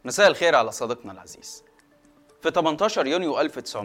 مساء الخير على صديقنا العزيز في 18 يونيو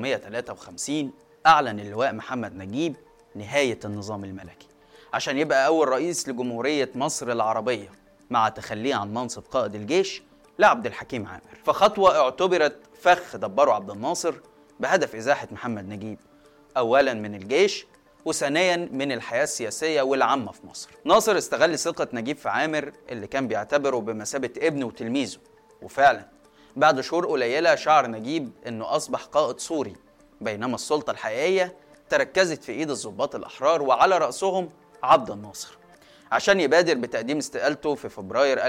1953 أعلن اللواء محمد نجيب نهاية النظام الملكي عشان يبقى أول رئيس لجمهورية مصر العربية مع تخليه عن منصب قائد الجيش لعبد الحكيم عامر فخطوة اعتبرت فخ دبره عبد الناصر بهدف إزاحة محمد نجيب أولا من الجيش وثانيا من الحياة السياسية والعامة في مصر ناصر استغل ثقة نجيب في عامر اللي كان بيعتبره بمثابة ابنه وتلميذه وفعلا بعد شهور قليلة شعر نجيب انه اصبح قائد سوري بينما السلطة الحقيقية تركزت في ايد الضباط الاحرار وعلى رأسهم عبد الناصر عشان يبادر بتقديم استقالته في فبراير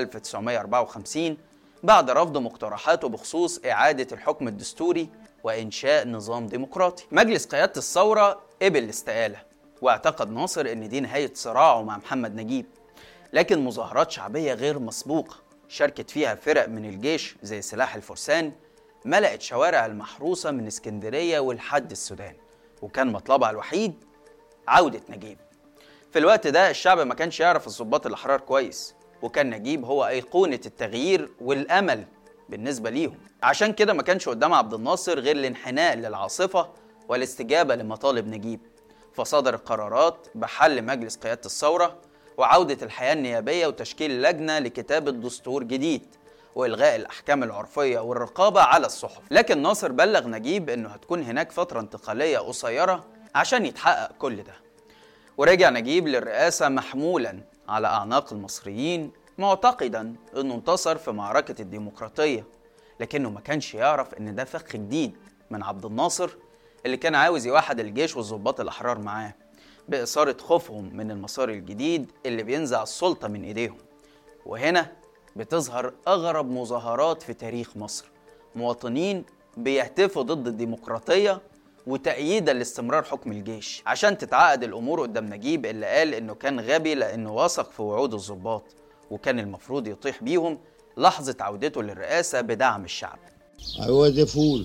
1954 بعد رفض مقترحاته بخصوص إعادة الحكم الدستوري وإنشاء نظام ديمقراطي مجلس قيادة الثورة قبل الاستقالة واعتقد ناصر إن دي نهاية صراعه مع محمد نجيب لكن مظاهرات شعبية غير مسبوقة شاركت فيها فرق من الجيش زي سلاح الفرسان ملأت شوارع المحروسة من اسكندرية والحد السودان وكان مطلبها الوحيد عودة نجيب في الوقت ده الشعب ما كانش يعرف الضباط الأحرار كويس وكان نجيب هو أيقونة التغيير والأمل بالنسبة ليهم عشان كده ما كانش قدام عبد الناصر غير الانحناء للعاصفة والاستجابة لمطالب نجيب فصدرت قرارات بحل مجلس قيادة الثورة وعودة الحياة النيابية وتشكيل لجنة لكتابة دستور جديد وإلغاء الأحكام العرفية والرقابة على الصحف لكن ناصر بلغ نجيب أنه هتكون هناك فترة انتقالية قصيرة عشان يتحقق كل ده ورجع نجيب للرئاسة محمولا على أعناق المصريين معتقدا أنه انتصر في معركة الديمقراطية لكنه ما كانش يعرف أن ده فخ جديد من عبد الناصر اللي كان عاوز يوحد الجيش والضباط الأحرار معاه بإثارة خوفهم من المسار الجديد اللي بينزع السلطة من إيديهم وهنا بتظهر أغرب مظاهرات في تاريخ مصر مواطنين بيهتفوا ضد الديمقراطية وتأييدا لاستمرار حكم الجيش عشان تتعقد الأمور قدام نجيب اللي قال إنه كان غبي لأنه واثق في وعود الضباط وكان المفروض يطيح بيهم لحظة عودته للرئاسة بدعم الشعب I was a fool.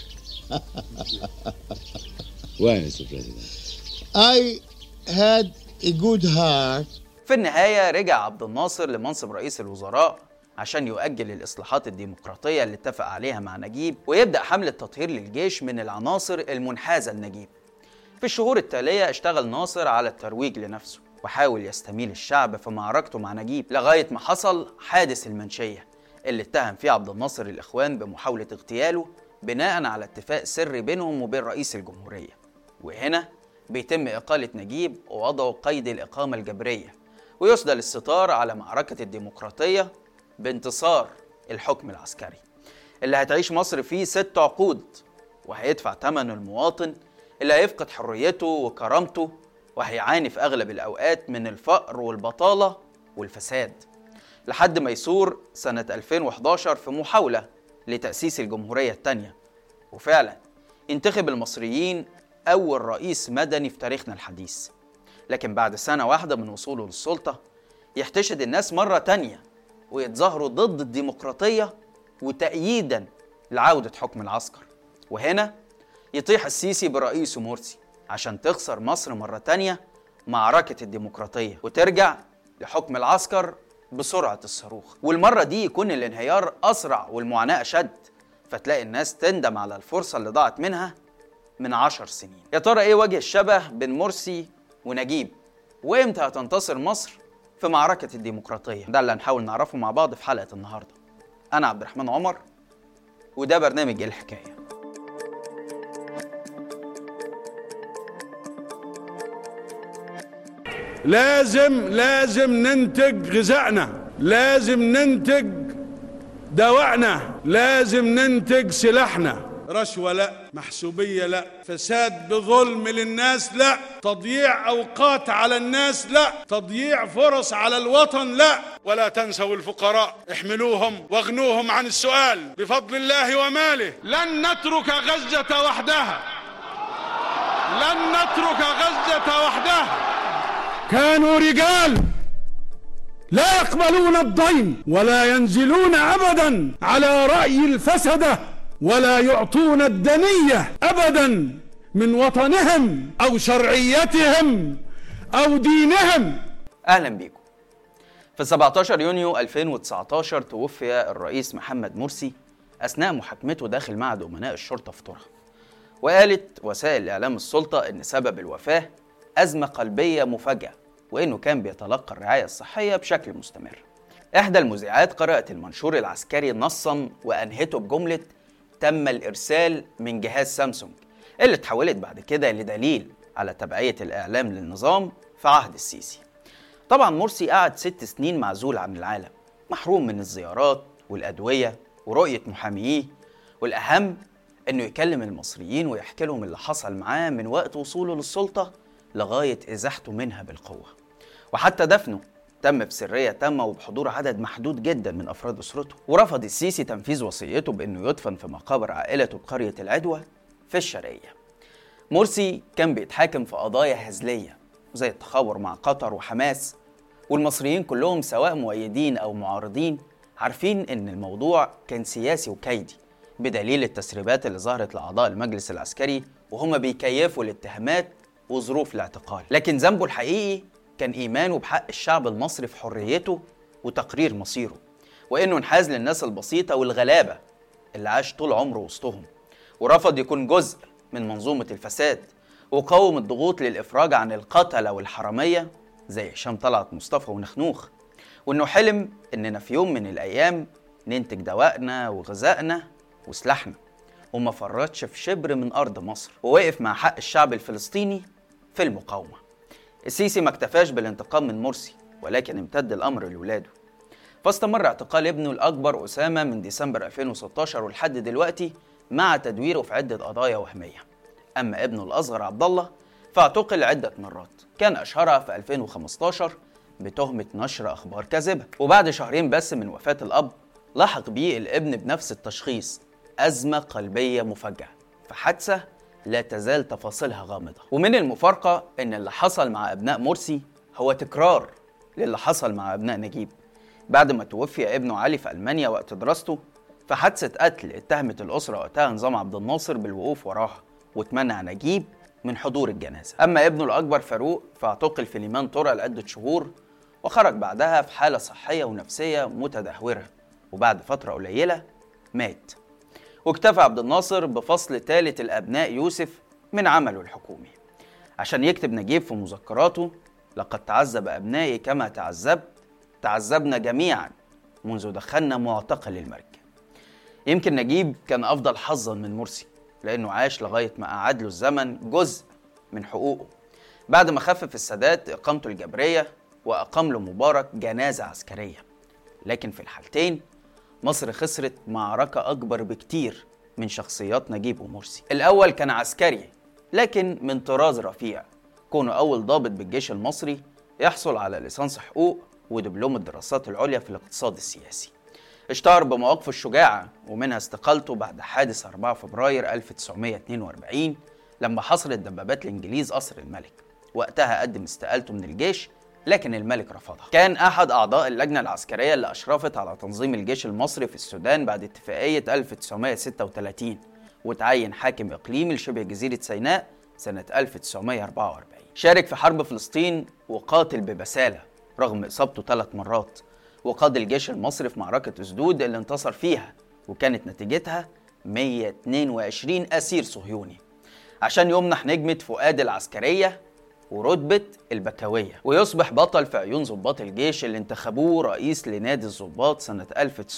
Why, Mr. President? I had a good heart. في النهاية رجع عبد الناصر لمنصب رئيس الوزراء عشان يؤجل الإصلاحات الديمقراطية اللي اتفق عليها مع نجيب ويبدأ حملة تطهير للجيش من العناصر المنحازة لنجيب في الشهور التالية اشتغل ناصر على الترويج لنفسه وحاول يستميل الشعب في معركته مع نجيب لغاية ما حصل حادث المنشية اللي اتهم فيه عبد الناصر الإخوان بمحاولة اغتياله بناء على اتفاق سري بينهم وبين رئيس الجمهورية وهنا بيتم إقالة نجيب ووضعه قيد الإقامة الجبرية ويسدل الستار على معركة الديمقراطية بانتصار الحكم العسكري اللي هتعيش مصر فيه ست عقود وهيدفع ثمن المواطن اللي هيفقد حريته وكرامته وهيعاني في أغلب الأوقات من الفقر والبطالة والفساد لحد ما يثور سنة 2011 في محاولة لتأسيس الجمهورية الثانية وفعلا ينتخب المصريين أول رئيس مدني في تاريخنا الحديث لكن بعد سنة واحدة من وصوله للسلطة يحتشد الناس مرة تانية ويتظاهروا ضد الديمقراطية وتأييدا لعودة حكم العسكر وهنا يطيح السيسي برئيسه مرسي عشان تخسر مصر مرة تانية معركة الديمقراطية وترجع لحكم العسكر بسرعة الصاروخ والمرة دي يكون الانهيار أسرع والمعاناة أشد فتلاقي الناس تندم على الفرصة اللي ضاعت منها من عشر سنين يا ترى ايه وجه الشبه بين مرسي ونجيب وامتى هتنتصر مصر في معركة الديمقراطية ده اللي هنحاول نعرفه مع بعض في حلقة النهاردة أنا عبد الرحمن عمر وده برنامج إيه الحكاية لازم لازم ننتج غذائنا لازم ننتج دواءنا لازم ننتج سلاحنا رشوة لا محسوبية لا فساد بظلم للناس لا تضييع أوقات على الناس لا تضييع فرص على الوطن لا ولا تنسوا الفقراء احملوهم واغنوهم عن السؤال بفضل الله وماله لن نترك غزة وحدها لن نترك غزة وحدها كانوا رجال لا يقبلون الضيم ولا ينزلون ابدا على راي الفسده ولا يعطون الدنيه ابدا من وطنهم او شرعيتهم او دينهم أهلا بيكم في 17 يونيو 2019 توفي الرئيس محمد مرسي أثناء محاكمته داخل معهد أمناء الشرطة في طرح وقالت وسائل إعلام السلطة إن سبب الوفاة أزمة قلبية مفاجئة وإنه كان بيتلقى الرعاية الصحية بشكل مستمر إحدى المذيعات قرأت المنشور العسكري نصا وأنهته بجملة تم الإرسال من جهاز سامسونج اللي اتحولت بعد كده لدليل على تبعية الإعلام للنظام في عهد السيسي طبعا مرسي قعد ست سنين معزول عن العالم محروم من الزيارات والأدوية ورؤية محاميه والأهم إنه يكلم المصريين ويحكي لهم اللي حصل معاه من وقت وصوله للسلطة لغاية إزاحته منها بالقوة وحتى دفنه تم بسرية تامة وبحضور عدد محدود جدا من أفراد أسرته ورفض السيسي تنفيذ وصيته بأنه يدفن في مقابر عائلته بقرية العدوى في الشرقية مرسي كان بيتحاكم في قضايا هزلية زي التخابر مع قطر وحماس والمصريين كلهم سواء مؤيدين أو معارضين عارفين إن الموضوع كان سياسي وكيدي بدليل التسريبات اللي ظهرت لأعضاء المجلس العسكري وهم بيكيفوا الاتهامات وظروف الاعتقال لكن ذنبه الحقيقي كان إيمانه بحق الشعب المصري في حريته وتقرير مصيره وإنه انحاز للناس البسيطة والغلابة اللي عاش طول عمره وسطهم ورفض يكون جزء من منظومة الفساد وقاوم الضغوط للإفراج عن القتلة والحرامية زي هشام طلعت مصطفى ونخنوخ وإنه حلم إننا في يوم من الأيام ننتج دوائنا وغذائنا وسلاحنا وما فرطش في شبر من أرض مصر ووقف مع حق الشعب الفلسطيني في المقاومة السيسي ما اكتفاش بالانتقام من مرسي ولكن امتد الأمر لولاده فاستمر اعتقال ابنه الأكبر أسامة من ديسمبر 2016 ولحد دلوقتي مع تدويره في عدة قضايا وهمية أما ابنه الأصغر عبد الله فاعتقل عدة مرات كان أشهرها في 2015 بتهمة نشر أخبار كاذبة وبعد شهرين بس من وفاة الأب لحق بيه الابن بنفس التشخيص أزمة قلبية مفاجئة في حادثة لا تزال تفاصيلها غامضة ومن المفارقة إن اللي حصل مع أبناء مرسي هو تكرار للي حصل مع أبناء نجيب بعد ما توفي ابنه علي في ألمانيا وقت دراسته في حادثة قتل اتهمت الأسرة وقتها نظام عبد الناصر بالوقوف وراها وتمنع نجيب من حضور الجنازة أما ابنه الأكبر فاروق فاعتقل في ليمان طرق لعدة شهور وخرج بعدها في حالة صحية ونفسية متدهورة وبعد فترة قليلة مات واكتفى عبد الناصر بفصل ثالث الأبناء يوسف من عمله الحكومي عشان يكتب نجيب في مذكراته لقد تعذب أبنائي كما تعذبت تعذبنا جميعا منذ دخلنا معتقل المركب يمكن نجيب كان أفضل حظا من مرسي لأنه عاش لغاية ما أعاد له الزمن جزء من حقوقه بعد ما خفف السادات إقامته الجبرية وأقام له مبارك جنازة عسكرية لكن في الحالتين مصر خسرت معركة أكبر بكتير من شخصيات نجيب ومرسي الأول كان عسكري لكن من طراز رفيع كونه أول ضابط بالجيش المصري يحصل على ليسانس حقوق ودبلوم الدراسات العليا في الاقتصاد السياسي اشتهر بمواقفه الشجاعة ومنها استقالته بعد حادث 4 فبراير 1942 لما حصرت دبابات الإنجليز قصر الملك وقتها قدم استقالته من الجيش لكن الملك رفضها كان أحد أعضاء اللجنة العسكرية اللي أشرفت على تنظيم الجيش المصري في السودان بعد اتفاقية 1936 وتعين حاكم إقليمي لشبه جزيرة سيناء سنة 1944 شارك في حرب فلسطين وقاتل ببسالة رغم إصابته ثلاث مرات وقاد الجيش المصري في معركة أسدود اللي انتصر فيها وكانت نتيجتها 122 أسير صهيوني عشان يمنح نجمة فؤاد العسكرية ورتبة البكوية ويصبح بطل في عيون ضباط الجيش اللي انتخبوه رئيس لنادي الضباط سنة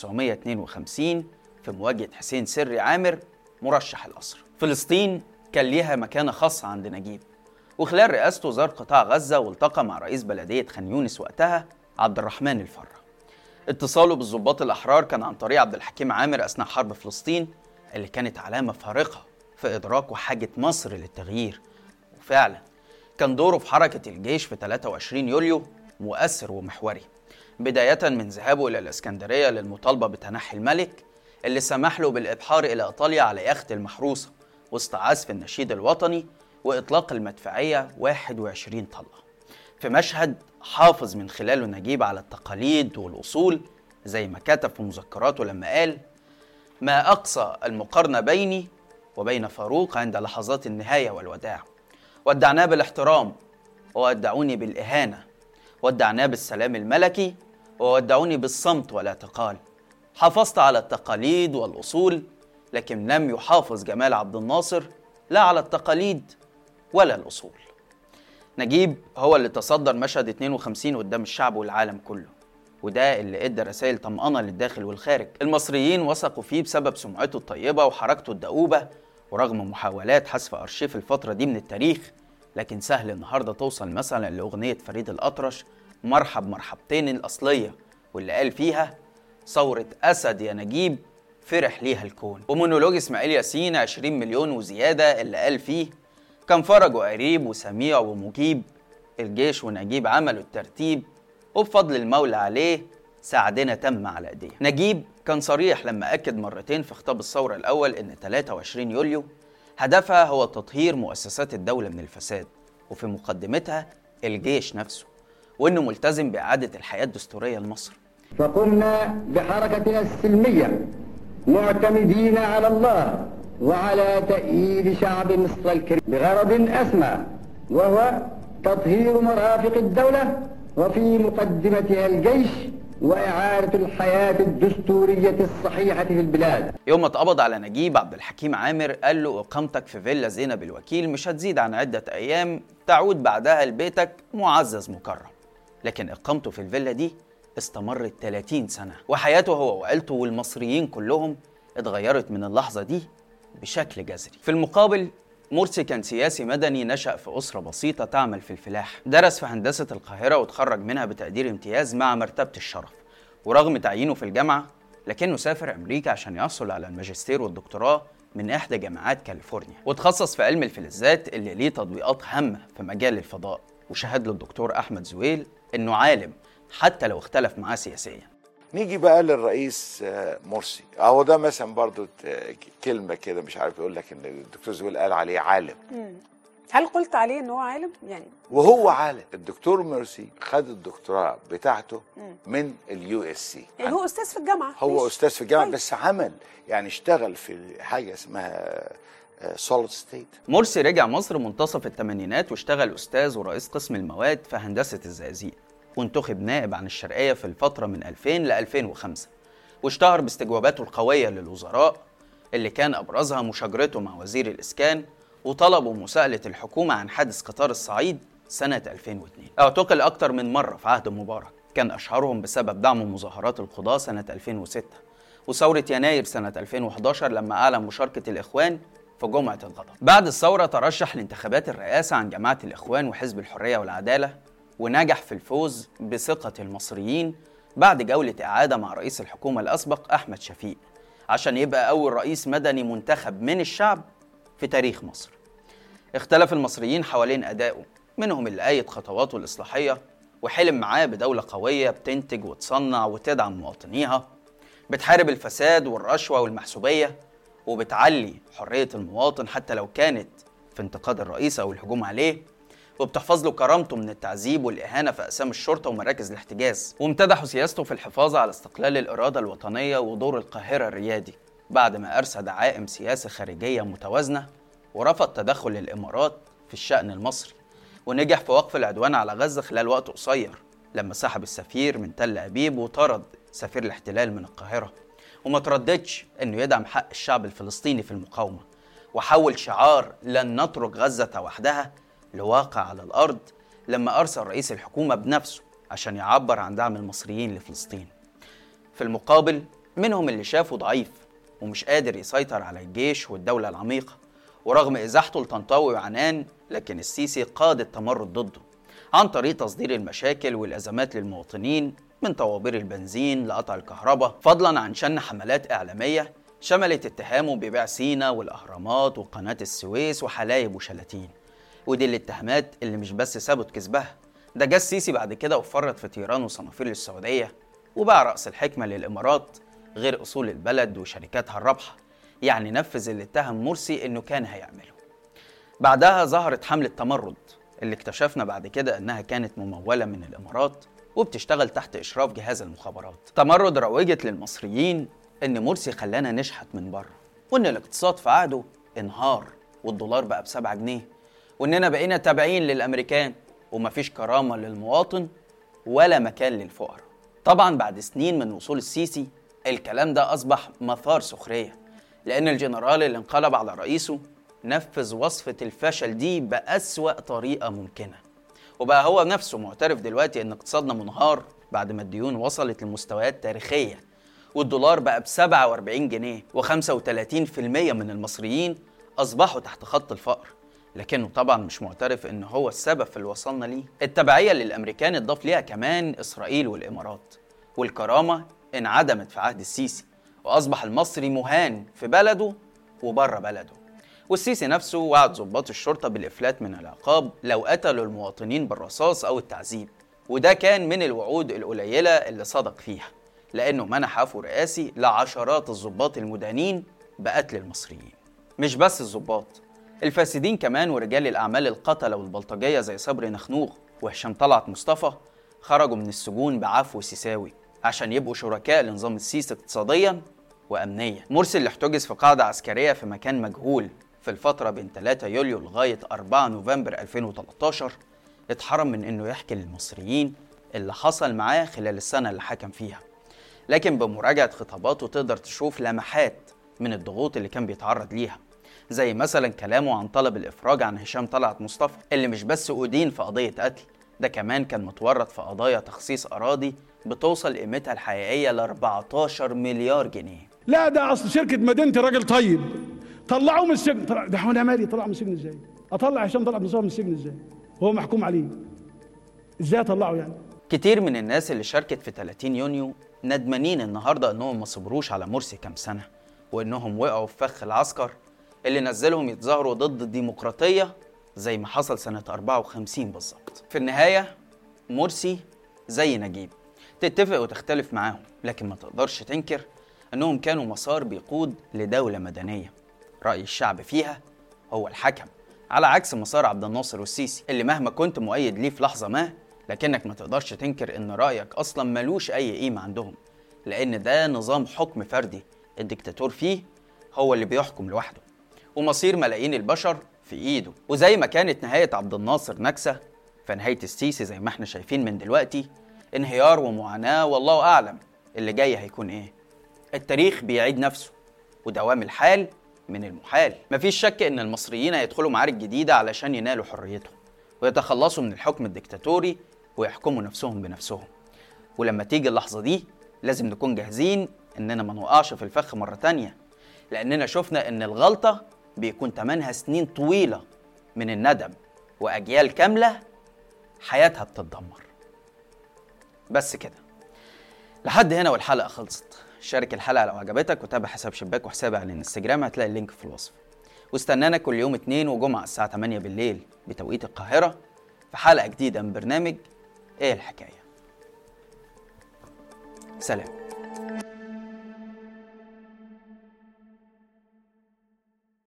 1952 في مواجهة حسين سري عامر مرشح القصر فلسطين كان ليها مكانة خاصة عند نجيب وخلال رئاسته زار قطاع غزة والتقى مع رئيس بلدية خان يونس وقتها عبد الرحمن الفرة اتصاله بالضباط الأحرار كان عن طريق عبد الحكيم عامر أثناء حرب فلسطين اللي كانت علامة فارقة في إدراك وحاجة مصر للتغيير وفعلا كان دوره في حركة الجيش في 23 يوليو مؤثر ومحوري بداية من ذهابه إلى الإسكندرية للمطالبة بتنحي الملك اللي سمح له بالإبحار إلى إيطاليا على يخت المحروسة وسط عزف النشيد الوطني وإطلاق المدفعية 21 طلقة في مشهد حافظ من خلاله نجيب على التقاليد والأصول زي ما كتب في مذكراته لما قال ما أقصى المقارنة بيني وبين فاروق عند لحظات النهاية والوداع ودعناه بالاحترام وودعوني بالإهانة ودعناه بالسلام الملكي وودعوني بالصمت والاعتقال حافظت على التقاليد والأصول لكن لم يحافظ جمال عبد الناصر لا على التقاليد ولا الأصول نجيب هو اللي تصدر مشهد 52 قدام الشعب والعالم كله وده اللي ادى رسائل طمأنة للداخل والخارج المصريين وثقوا فيه بسبب سمعته الطيبة وحركته الدؤوبة ورغم محاولات حذف أرشيف الفترة دي من التاريخ لكن سهل النهاردة توصل مثلا لأغنية فريد الأطرش مرحب مرحبتين الأصلية واللي قال فيها ثورة أسد يا نجيب فرح ليها الكون ومونولوج إسماعيل ياسين 20 مليون وزيادة اللي قال فيه كان فرج وقريب وسميع ومجيب الجيش ونجيب عملوا الترتيب وبفضل المولى عليه ساعدنا تم على ايديه نجيب كان صريح لما اكد مرتين في خطاب الثوره الاول ان 23 يوليو هدفها هو تطهير مؤسسات الدوله من الفساد وفي مقدمتها الجيش نفسه وانه ملتزم باعاده الحياه الدستوريه لمصر فقمنا بحركتنا السلمية معتمدين على الله وعلى تأييد شعب مصر الكريم بغرض أسمى وهو تطهير مرافق الدولة وفي مقدمتها الجيش وإعادة الحياة الدستورية الصحيحة في البلاد يوم ما اتقبض على نجيب عبد الحكيم عامر قال له اقامتك في فيلا زينب الوكيل مش هتزيد عن عده ايام تعود بعدها لبيتك معزز مكرم لكن اقامته في الفيلا دي استمرت 30 سنه وحياته هو وعيلته والمصريين كلهم اتغيرت من اللحظه دي بشكل جذري في المقابل مرسي كان سياسي مدني نشأ في أسرة بسيطة تعمل في الفلاح درس في هندسة القاهرة وتخرج منها بتقدير امتياز مع مرتبة الشرف ورغم تعيينه في الجامعة لكنه سافر أمريكا عشان يحصل على الماجستير والدكتوراه من إحدى جامعات كاليفورنيا وتخصص في علم الفلزات اللي ليه تطبيقات هامة في مجال الفضاء وشهد له الدكتور أحمد زويل إنه عالم حتى لو اختلف معاه سياسيا نيجي بقى للرئيس آه، مرسي اهو ده مثلا برضو ت- كلمه كده مش عارف يقول لك ان الدكتور زويل قال عليه عالم هل قلت عليه ان هو عالم يعني وهو عالم الدكتور مرسي خد الدكتوراه بتاعته من اليو اس سي يعني هو استاذ في الجامعه هو ماشي. استاذ في الجامعه طيب. بس عمل يعني اشتغل في حاجه اسمها سوليد ستيت مرسي رجع مصر منتصف الثمانينات واشتغل أستاذ ورئيس قسم المواد في هندسة الزقازيق وانتخب نائب عن الشرقية في الفترة من 2000 ل 2005 واشتهر باستجواباته القوية للوزراء اللي كان أبرزها مشاجرته مع وزير الإسكان وطلبوا مساءلة الحكومة عن حادث قطار الصعيد سنة 2002 اعتقل أكتر من مرة في عهد مبارك كان أشهرهم بسبب دعم مظاهرات القضاة سنة 2006 وثورة يناير سنة 2011 لما أعلن مشاركة الإخوان في جمعة الغضب بعد الثورة ترشح لانتخابات الرئاسة عن جماعة الإخوان وحزب الحرية والعدالة ونجح في الفوز بثقة المصريين بعد جولة إعادة مع رئيس الحكومة الأسبق أحمد شفيق عشان يبقى أول رئيس مدني منتخب من الشعب في تاريخ مصر اختلف المصريين حوالين أدائه منهم اللي أيد خطواته الإصلاحية وحلم معاه بدولة قوية بتنتج وتصنع وتدعم مواطنيها بتحارب الفساد والرشوة والمحسوبية وبتعلي حرية المواطن حتى لو كانت في انتقاد الرئيس أو الهجوم عليه وبتحفظ له كرامته من التعذيب والإهانة في أقسام الشرطة ومراكز الاحتجاز وامتدحوا سياسته في الحفاظ على استقلال الإرادة الوطنية ودور القاهرة الريادي بعد ما أرسى دعائم سياسة خارجية متوازنة ورفض تدخل الإمارات في الشأن المصري ونجح في وقف العدوان على غزة خلال وقت قصير لما سحب السفير من تل أبيب وطرد سفير الاحتلال من القاهرة وما ترددش انه يدعم حق الشعب الفلسطيني في المقاومة وحول شعار لن نترك غزة وحدها لواقع على الأرض لما أرسل رئيس الحكومة بنفسه عشان يعبر عن دعم المصريين لفلسطين في المقابل منهم اللي شافه ضعيف ومش قادر يسيطر على الجيش والدولة العميقة ورغم إزاحته لطنطاوي وعنان لكن السيسي قاد التمرد ضده عن طريق تصدير المشاكل والأزمات للمواطنين من طوابير البنزين لقطع الكهرباء فضلا عن شن حملات إعلامية شملت اتهامه ببيع سينا والأهرامات وقناة السويس وحلايب وشلاتين ودي الاتهامات اللي مش بس ثبت كذبها ده جه السيسي بعد كده وفرط في طيران وصنافير للسعودية وباع رأس الحكمة للإمارات غير أصول البلد وشركاتها الرابحة يعني نفذ اللي اتهم مرسي إنه كان هيعمله بعدها ظهرت حملة تمرد اللي اكتشفنا بعد كده إنها كانت ممولة من الإمارات وبتشتغل تحت إشراف جهاز المخابرات تمرد روجت للمصريين إن مرسي خلانا نشحت من بره وإن الاقتصاد في عهده انهار والدولار بقى بسبعة جنيه وإننا بقينا تابعين للأمريكان ومفيش كرامة للمواطن ولا مكان للفقراء طبعا بعد سنين من وصول السيسي الكلام ده أصبح مثار سخرية لأن الجنرال اللي انقلب على رئيسه نفذ وصفة الفشل دي بأسوأ طريقة ممكنة وبقى هو نفسه معترف دلوقتي ان اقتصادنا منهار بعد ما الديون وصلت لمستويات تاريخية والدولار بقى ب 47 جنيه و35% من المصريين أصبحوا تحت خط الفقر لكنه طبعا مش معترف ان هو السبب في اللي وصلنا ليه التبعية للأمريكان اتضاف ليها كمان إسرائيل والإمارات والكرامة انعدمت في عهد السيسي وأصبح المصري مهان في بلده وبره بلده والسيسي نفسه وعد ضباط الشرطة بالإفلات من العقاب لو قتلوا المواطنين بالرصاص أو التعذيب وده كان من الوعود القليلة اللي صدق فيها لأنه منح عفو رئاسي لعشرات الضباط المدانين بقتل المصريين مش بس الضباط الفاسدين كمان ورجال الأعمال القتلة والبلطجية زي صبري نخنوخ وهشام طلعت مصطفى خرجوا من السجون بعفو سيساوي عشان يبقوا شركاء لنظام السيسي اقتصاديا وأمنيا مرسي اللي احتجز في قاعدة عسكرية في مكان مجهول في الفترة بين 3 يوليو لغاية 4 نوفمبر 2013 اتحرم من انه يحكي للمصريين اللي حصل معاه خلال السنة اللي حكم فيها لكن بمراجعة خطاباته تقدر تشوف لمحات من الضغوط اللي كان بيتعرض ليها زي مثلا كلامه عن طلب الإفراج عن هشام طلعت مصطفى اللي مش بس أدين في قضية قتل ده كمان كان متورط في قضايا تخصيص أراضي بتوصل قيمتها الحقيقية ل 14 مليار جنيه لا ده اصل شركه مدينتي راجل طيب طلعوه من السجن طلع ده حوالي مالي طلع من السجن ازاي؟ اطلع هشام طلع مصطفى من السجن ازاي؟ هو محكوم عليه ازاي اطلعه يعني؟ كتير من الناس اللي شاركت في 30 يونيو ندمانين النهارده انهم ما صبروش على مرسي كام سنه وانهم وقعوا في فخ العسكر اللي نزلهم يتظاهروا ضد الديمقراطيه زي ما حصل سنه 54 بالظبط. في النهايه مرسي زي نجيب تتفق وتختلف معاهم لكن ما تقدرش تنكر انهم كانوا مسار بيقود لدوله مدنيه. راي الشعب فيها هو الحكم على عكس مسار عبد الناصر والسيسي اللي مهما كنت مؤيد ليه في لحظه ما لكنك ما تقدرش تنكر ان رايك اصلا ملوش اي قيمه عندهم لان ده نظام حكم فردي الدكتاتور فيه هو اللي بيحكم لوحده ومصير ملايين البشر في ايده وزي ما كانت نهايه عبد الناصر نكسه فنهايه السيسي زي ما احنا شايفين من دلوقتي انهيار ومعاناه والله اعلم اللي جاي هيكون ايه التاريخ بيعيد نفسه ودوام الحال من المحال مفيش شك ان المصريين هيدخلوا معارك جديده علشان ينالوا حريتهم ويتخلصوا من الحكم الدكتاتوري ويحكموا نفسهم بنفسهم ولما تيجي اللحظه دي لازم نكون جاهزين اننا ما نوقعش في الفخ مره تانية لاننا شفنا ان الغلطه بيكون تمنها سنين طويله من الندم واجيال كامله حياتها بتتدمر بس كده لحد هنا والحلقه خلصت شارك الحلقه لو عجبتك وتابع حساب شباك وحسابي على الانستجرام هتلاقي اللينك في الوصف واستنانا كل يوم اثنين وجمعه الساعه 8 بالليل بتوقيت القاهره في حلقه جديده من برنامج ايه الحكايه سلام